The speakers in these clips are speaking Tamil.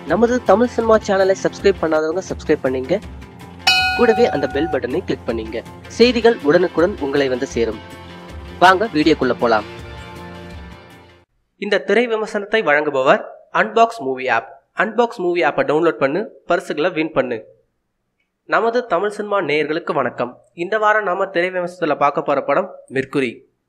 நமது தமிழ் சினிமா சேனலை சப்ஸ்கிரைப் பண்ணாதவங்க சப்ஸ்கிரைப் பண்ணீங்க கூடவே அந்த பெல் பட்டனை கிளிக் பண்ணீங்க செய்திகள் உடனுக்குடன் உங்களை வந்து சேரும் வாங்க வீடியோக்குள்ள போலாம் இந்த திரை விமர்சனத்தை வழங்குபவர் Unbox Movie app Unbox Movie ஆப்பை டவுன்லோட் பண்ணு பரிசுகளை வின் பண்ணு நமது தமிழ் சினிமா நேயர்களுக்கு வணக்கம் இந்த வாரம் நாம திரை விமர்சனத்தில் பார்க்க போற படம் மெர்க்குரி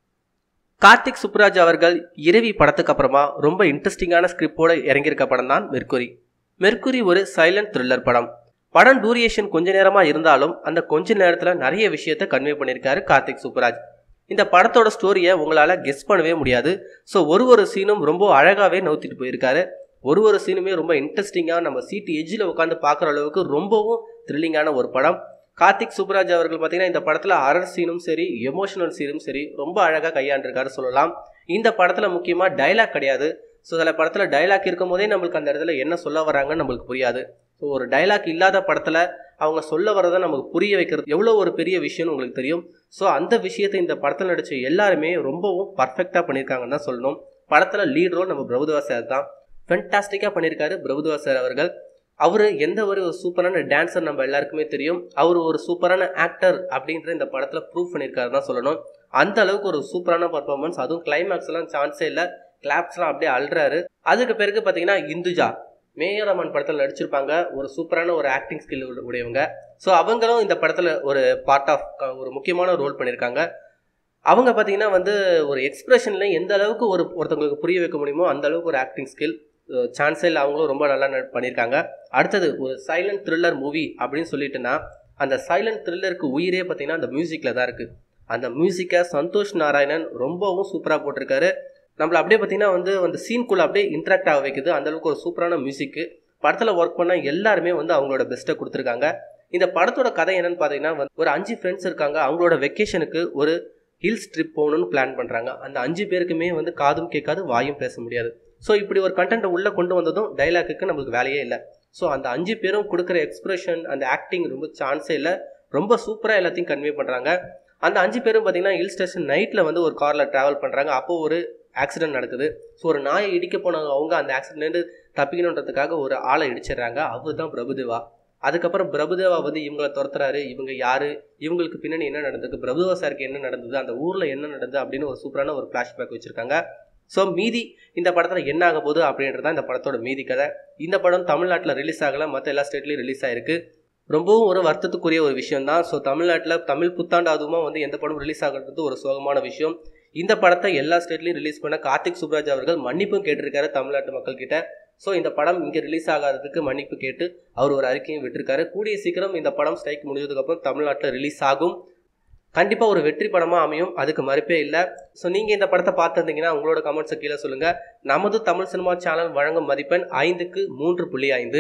கார்த்திக் சுப்ராஜ் அவர்கள் இரவி படத்துக்கு அப்புறமா ரொம்ப இன்ட்ரெஸ்டிங்கான ஸ்கிரிப்டோட இறங்கியிருக்க படம் தான் மெர்க்குரி மெர்க்குரி ஒரு சைலண்ட் த்ரில்லர் படம் படம் டூரியேஷன் கொஞ்ச நேரமா இருந்தாலும் அந்த கொஞ்ச நேரத்துல நிறைய விஷயத்த கன்வே பண்ணியிருக்காரு கார்த்திக் சுப்ராஜ் இந்த படத்தோட ஸ்டோரியை உங்களால கெஸ் பண்ணவே முடியாது ஸோ ஒரு ஒரு சீனும் ரொம்ப அழகாவே நவுத்திட்டு போயிருக்காரு ஒரு ஒரு சீனுமே ரொம்ப இன்ட்ரெஸ்டிங்காக நம்ம சீட்டு எஜ்ஜில் உட்காந்து பார்க்குற அளவுக்கு ரொம்பவும் த்ரில்லிங்கான ஒரு படம் கார்த்திக் சுப்ராஜ் அவர்கள் பார்த்தீங்கன்னா இந்த படத்தில் அரர் சீனும் சரி எமோஷனல் சீனும் சரி ரொம்ப அழகாக கையாண்டிருக்காரு சொல்லலாம் இந்த படத்தில் முக்கியமாக டைலாக் கிடையாது ஸோ சில படத்தில் டைலாக் இருக்கும் போதே நம்மளுக்கு அந்த இடத்துல என்ன சொல்ல வராங்கன்னு நம்மளுக்கு புரியாது ஸோ ஒரு டைலாக் இல்லாத படத்தில் அவங்க சொல்ல வரதை நமக்கு புரிய வைக்கிறது எவ்வளோ ஒரு பெரிய விஷயம்னு உங்களுக்கு தெரியும் ஸோ அந்த விஷயத்தை இந்த படத்தில் நடித்த எல்லாருமே ரொம்பவும் பர்ஃபெக்டாக பண்ணியிருக்காங்கன்னு தான் சொல்லணும் படத்தில் லீட் ரோல் நம்ம பிரபுதவா சார் தான் ஃபென்டாஸ்டிக்காக பண்ணியிருக்காரு பிரபுதவா சார் அவர்கள் அவர் எந்த ஒரு சூப்பரான டான்ஸர் நம்ம எல்லாருக்குமே தெரியும் அவர் ஒரு சூப்பரான ஆக்டர் அப்படின்ற இந்த படத்தில் ப்ரூவ் பண்ணியிருக்காரு தான் சொல்லணும் அந்த அளவுக்கு ஒரு சூப்பரான பர்ஃபார்மன்ஸ் அதுவும் கிளைமேக்ஸ்லாம் சான்ஸே இல்லை கிளாப்ஸ்லாம் அப்படியே அல்றாரு அதுக்கு பிறகு பார்த்தீங்கன்னா இந்துஜா மேயரமன் படத்தில் நடிச்சிருப்பாங்க ஒரு சூப்பரான ஒரு ஆக்டிங் ஸ்கில் உடையவங்க ஸோ அவங்களும் இந்த படத்தில் ஒரு பார்ட் ஆஃப் ஒரு முக்கியமான ரோல் பண்ணியிருக்காங்க அவங்க பார்த்தீங்கன்னா வந்து ஒரு எக்ஸ்பிரஷனில் எந்த அளவுக்கு ஒரு ஒருத்தவங்களுக்கு புரிய வைக்க முடியுமோ அந்த அளவுக்கு ஒரு ஆக்டிங் ஸ்கில் சான்ஸே இல்லை அவங்களும் ரொம்ப நல்லா ந- பண்ணியிருக்காங்க அடுத்தது ஒரு சைலண்ட் த்ரில்லர் மூவி அப்படின்னு சொல்லிட்டுனா அந்த சைலண்ட் த்ரில்லருக்கு உயிரே பார்த்தீங்கன்னா அந்த மியூசிக்கில் தான் இருக்குது அந்த மியூசிக்கை சந்தோஷ் நாராயணன் ரொம்பவும் சூப்பராக போட்டிருக்காரு நம்மள அப்படியே பார்த்தீங்கன்னா வந்து அந்த சீன்குள்ளே அப்படியே இன்ட்ராக்ட் ஆக வைக்குது அந்த அளவுக்கு ஒரு சூப்பரான மியூசிக்கு படத்தில் ஒர்க் பண்ண எல்லாருமே வந்து அவங்களோட பெஸ்ட்டை கொடுத்துருக்காங்க இந்த படத்தோட கதை என்னன்னு பார்த்தீங்கன்னா வந்து ஒரு அஞ்சு ஃப்ரெண்ட்ஸ் இருக்காங்க அவங்களோட வெக்கேஷனுக்கு ஒரு ஹில்ஸ் ட்ரிப் போகணும்னு பிளான் பண்ணுறாங்க அந்த அஞ்சு பேருக்குமே வந்து காதும் கேட்காது வாயும் பேச முடியாது ஸோ இப்படி ஒரு கண்டென்ட்டை உள்ளே கொண்டு வந்ததும் டைலாக்குக்கு நம்மளுக்கு வேலையே இல்லை ஸோ அந்த அஞ்சு பேரும் கொடுக்குற எக்ஸ்பிரஷன் அந்த ஆக்டிங் ரொம்ப சான்ஸே இல்லை ரொம்ப சூப்பராக எல்லாத்தையும் கன்வே பண்ணுறாங்க அந்த அஞ்சு பேரும் பார்த்தீங்கன்னா ஹில் ஸ்டேஷன் நைட்டில் வந்து ஒரு காரில் ட்ராவல் பண்ணுறாங்க அப்போ ஒரு ஆக்சிடென்ட் நடக்குது ஸோ ஒரு நாயை இடிக்க போனவங்க அவங்க அந்த ஆக்சிடென்ட் தப்பிக்கணுன்றதுக்காக ஒரு ஆளை இடிச்சிடுறாங்க அவர் தான் பிரபுதேவா அதுக்கப்புறம் பிரபுதேவா வந்து இவங்களை துரத்துறாரு இவங்க யாரு இவங்களுக்கு பின்னாடி என்ன நடந்தது பிரபுதேவா சாருக்கு என்ன நடந்தது அந்த ஊரில் என்ன நடந்தது அப்படின்னு ஒரு சூப்பரான ஒரு ஃப்ளாஷ்பேக் வச்சுருக்காங்க ஸோ மீதி இந்த படத்தில் என்ன ஆக போகுது அப்படின்றது தான் இந்த படத்தோட மீதி கதை இந்த படம் தமிழ்நாட்டில் ரிலீஸ் ஆகல மற்ற எல்லா ஸ்டேட்லையும் ரிலீஸ் ஆயிருக்கு ரொம்பவும் ஒரு வருத்தத்துக்குரிய ஒரு விஷயம் தான் ஸோ தமிழ்நாட்டில் தமிழ் புத்தாண்டு அதுவுமா வந்து எந்த படம் ரிலீஸ் ஆகிறது ஒரு சோகமான விஷயம் இந்த படத்தை எல்லா ஸ்டேட்லையும் ரிலீஸ் பண்ண கார்த்திக் சுப்ராஜ் அவர்கள் மன்னிப்பும் கேட்டிருக்காரு தமிழ்நாட்டு மக்கள் கிட்ட ஸோ இந்த படம் இங்கே ரிலீஸ் ஆகாததுக்கு மன்னிப்பு கேட்டு அவர் ஒரு அறிக்கையும் விட்டிருக்காரு கூடிய சீக்கிரம் இந்த படம் ஸ்ட்ரைக் முடிஞ்சதுக்கப்புறம் தமிழ்நாட்டில் ரிலீஸ் ஆகும் கண்டிப்பாக ஒரு வெற்றி படமாக அமையும் அதுக்கு மறுப்பே இல்லை ஸோ நீங்கள் இந்த படத்தை பார்த்துருந்தீங்கன்னா உங்களோட கமெண்ட்ஸை கீழே சொல்லுங்கள் நமது தமிழ் சினிமா சேனல் வழங்கும் மதிப்பெண் ஐந்துக்கு மூன்று புள்ளி ஐந்து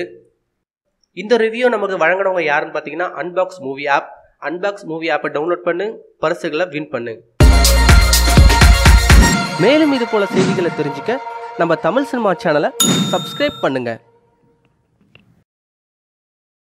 இந்த ரிவ்யூ நமக்கு வழங்கினவங்க யாருன்னு பார்த்தீங்கன்னா Unbox Movie app Unbox Movie ஆப்பை டவுன்லோட் பண்ணு பரிசுகளை வின் பண்ணு மேலும் இது போல செய்திகளை தெரிஞ்சுக்க நம்ம தமிழ் சினிமா சேனலை சப்ஸ்கிரைப் பண்ணுங்க